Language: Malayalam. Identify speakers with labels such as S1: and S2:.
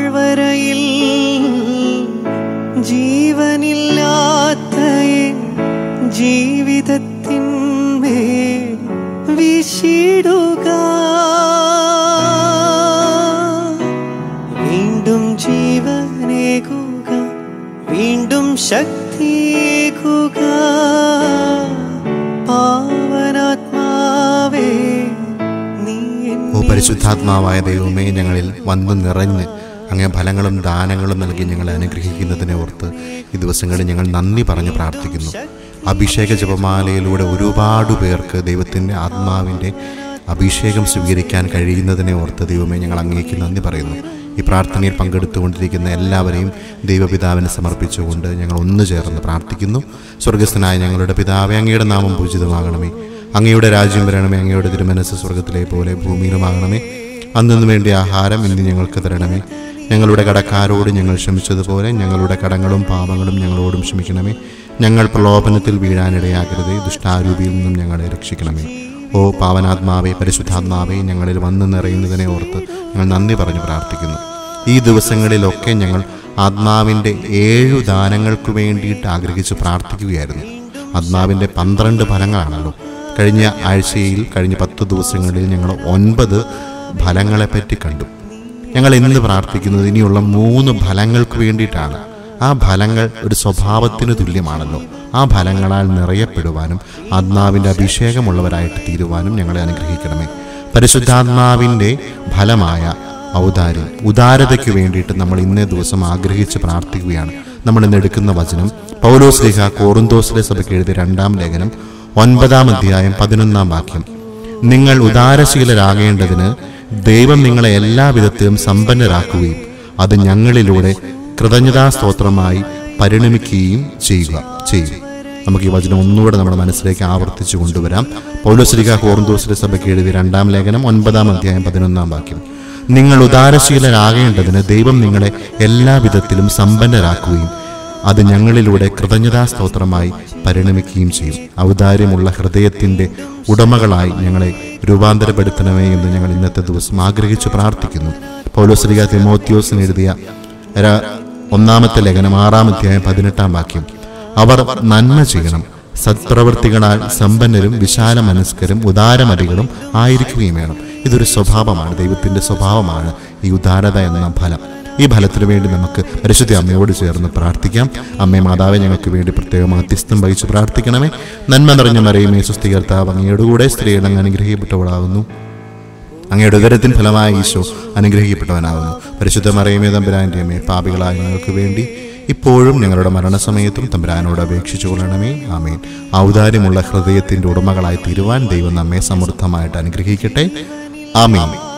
S1: താഴ്വരയിൽ ജീവനില്ലാത്ത എൻ ജീവിതത്തിന്മേൽ വിശിടുക വീണ്ടും ജീവനേകുക വീണ്ടും ശക്തിയേകുക പാവനാത്മാവേ നീ
S2: ഓ പരിശുദ്ധാത്മാവായ ദൈവമേ ഞങ്ങളിൽ വന്നു നിറഞ്ഞ് അങ്ങേ ഫലങ്ങളും ദാനങ്ങളും നൽകി ഞങ്ങളെ അനുഗ്രഹിക്കുന്നതിനെ ഓർത്ത് ഈ ദിവസങ്ങളിൽ ഞങ്ങൾ നന്ദി പറഞ്ഞ് പ്രാർത്ഥിക്കുന്നു അഭിഷേക ജപമാലയിലൂടെ ഒരുപാട് പേർക്ക് ദൈവത്തിൻ്റെ ആത്മാവിൻ്റെ അഭിഷേകം സ്വീകരിക്കാൻ കഴിയുന്നതിനെ ഓർത്ത് ദൈവമേ ഞങ്ങൾ അങ്ങേക്ക് നന്ദി പറയുന്നു ഈ പ്രാർത്ഥനയിൽ പങ്കെടുത്തുകൊണ്ടിരിക്കുന്ന എല്ലാവരെയും ദൈവപിതാവിനെ സമർപ്പിച്ചുകൊണ്ട് ഞങ്ങൾ ഒന്നു ചേർന്ന് പ്രാർത്ഥിക്കുന്നു സ്വർഗസ്ഥനായ ഞങ്ങളുടെ പിതാവേ അങ്ങയുടെ നാമം പൂജിതമാകണമേ അങ്ങയുടെ രാജ്യം വരണമേ അങ്ങയുടെ തിരുമനസ് സ്വർഗത്തിലെ പോലെ ഭൂമിയിലുമാകണമേ അന്നു വേണ്ടി ആഹാരം ഇന്ന് ഞങ്ങൾക്ക് തരണമേ ഞങ്ങളുടെ കടക്കാരോട് ഞങ്ങൾ ക്ഷമിച്ചതുപോലെ ഞങ്ങളുടെ കടങ്ങളും പാപങ്ങളും ഞങ്ങളോടും ക്ഷമിക്കണമേ ഞങ്ങൾ പ്രലോഭനത്തിൽ വീഴാനിടയാകരുതേ ദുഷ്ടാരൂപിയിൽ നിന്നും ഞങ്ങളെ രക്ഷിക്കണമേ ഓ പാവനാത്മാവേ പരിശുദ്ധാത്മാവേ ഞങ്ങളിൽ വന്നു നിറയുന്നതിനെ ഓർത്ത് ഞങ്ങൾ നന്ദി പറഞ്ഞു പ്രാർത്ഥിക്കുന്നു ഈ ദിവസങ്ങളിലൊക്കെ ഞങ്ങൾ ആത്മാവിൻ്റെ ഏഴു ദാനങ്ങൾക്ക് വേണ്ടിയിട്ട് ആഗ്രഹിച്ച് പ്രാർത്ഥിക്കുകയായിരുന്നു ആത്മാവിൻ്റെ പന്ത്രണ്ട് ഫലങ്ങളാണല്ലോ കഴിഞ്ഞ ആഴ്ചയിൽ കഴിഞ്ഞ പത്ത് ദിവസങ്ങളിൽ ഞങ്ങൾ ഒൻപത് ഫലങ്ങളെപ്പറ്റി കണ്ടു ഞങ്ങൾ ഇന്ന് പ്രാർത്ഥിക്കുന്നത് ഇനിയുള്ള മൂന്ന് ഫലങ്ങൾക്ക് വേണ്ടിയിട്ടാണ് ആ ഫലങ്ങൾ ഒരു സ്വഭാവത്തിന് തുല്യമാണല്ലോ ആ ഫലങ്ങളാൽ നിറയപ്പെടുവാനും ആത്മാവിൻ്റെ അഭിഷേകമുള്ളവരായിട്ട് തീരുവാനും ഞങ്ങളെ അനുഗ്രഹിക്കണമേ പരിശുദ്ധാത്മാവിൻ്റെ ഫലമായ ഔദാര്യം ഉദാരതയ്ക്ക് വേണ്ടിയിട്ട് നമ്മൾ ഇന്നേ ദിവസം ആഗ്രഹിച്ച് പ്രാർത്ഥിക്കുകയാണ് നമ്മൾ ഇന്ന് എടുക്കുന്ന വചനം പൗലോസ് ലേഖ കോറുന്തോസിലെ സഭയ്ക്ക് എഴുതിയ രണ്ടാം ലേഖനം ഒൻപതാം അധ്യായം പതിനൊന്നാം വാക്യം നിങ്ങൾ ഉദാരശീലരാകേണ്ടതിന് ദൈവം നിങ്ങളെ എല്ലാ വിധത്തിലും സമ്പന്നരാക്കുകയും അത് ഞങ്ങളിലൂടെ കൃതജ്ഞതാസ്തോത്രമായി പരിണമിക്കുകയും ചെയ്യുക ചെയ്യും നമുക്ക് ഈ വചനം ഒന്നുകൂടെ നമ്മുടെ മനസ്സിലേക്ക് ആവർത്തിച്ചു കൊണ്ടുവരാം പൗലോസ്ലിക കോർന്തോസിലെ സഭയ്ക്ക് എഴുതിയ രണ്ടാം ലേഖനം ഒൻപതാം അധ്യായം പതിനൊന്നാം വാക്യം നിങ്ങൾ ഉദാരശീലരാകേണ്ടതിന് ദൈവം നിങ്ങളെ എല്ലാ വിധത്തിലും സമ്പന്നരാക്കുകയും അത് ഞങ്ങളിലൂടെ കൃതജ്ഞതാസ്തോത്രമായി പരിണമിക്കുകയും ചെയ്യും ഔദാര്യമുള്ള ഹൃദയത്തിൻ്റെ ഉടമകളായി ഞങ്ങളെ രൂപാന്തരപ്പെടുത്തണമേ എന്ന് ഞങ്ങൾ ഇന്നത്തെ ദിവസം ആഗ്രഹിച്ചു പ്രാർത്ഥിക്കുന്നു പൗലോസ്ലിക തിമോത്യോസിന് എഴുതിയ ര- ഒന്നാമത്തെ ലേഖനം ആറാം അധ്യായം പതിനെട്ടാം വാക്യം അവർ നന്മ ചെയ്യണം സത്പ്രവൃത്തികളാൽ സമ്പന്നരും വിശാല മനസ്കരും ഉദാരമതികളും ആയിരിക്കുകയും വേണം ഇതൊരു സ്വഭാവമാണ് ദൈവത്തിൻ്റെ സ്വഭാവമാണ് ഈ ഉദാരത എന്ന ഫലം ഈ ഫലത്തിനു വേണ്ടി നമുക്ക് പരിശുദ്ധ അമ്മയോട് ചേർന്ന് പ്രാർത്ഥിക്കാം അമ്മേ മാതാവെ ഞങ്ങൾക്ക് വേണ്ടി പ്രത്യേകം മധ്യസ്ഥം വഹിച്ച് പ്രാർത്ഥിക്കണമേ നന്മ നിറഞ്ഞ മറിയുമേ സുസ്ഥികർത്താവ് അങ്ങയുടെ കൂടെ സ്ത്രീകൾ അങ്ങ് അനുഗ്രഹിക്കപ്പെട്ടവളാകുന്നു അങ്ങയുടെ ഉദരത്തിൻ ഫലമായ ഈശോ അനുഗ്രഹിക്കപ്പെട്ടവനാകുന്നു പരിശുദ്ധ മറിയമേ തമ്പുരാൻ്റെ അമ്മേ പാപികളായ ഞങ്ങൾക്ക് വേണ്ടി ഇപ്പോഴും ഞങ്ങളുടെ മരണസമയത്തും തമ്പുരാനോട് അപേക്ഷിച്ചു കൊള്ളണമേ ആമേൻ ഔദാര്യമുള്ള ഹൃദയത്തിൻ്റെ ഉടമകളായി തീരുവാൻ ദൈവം നമ്മെ സമൃദ്ധമായിട്ട് അനുഗ്രഹിക്കട്ടെ ആമേൻ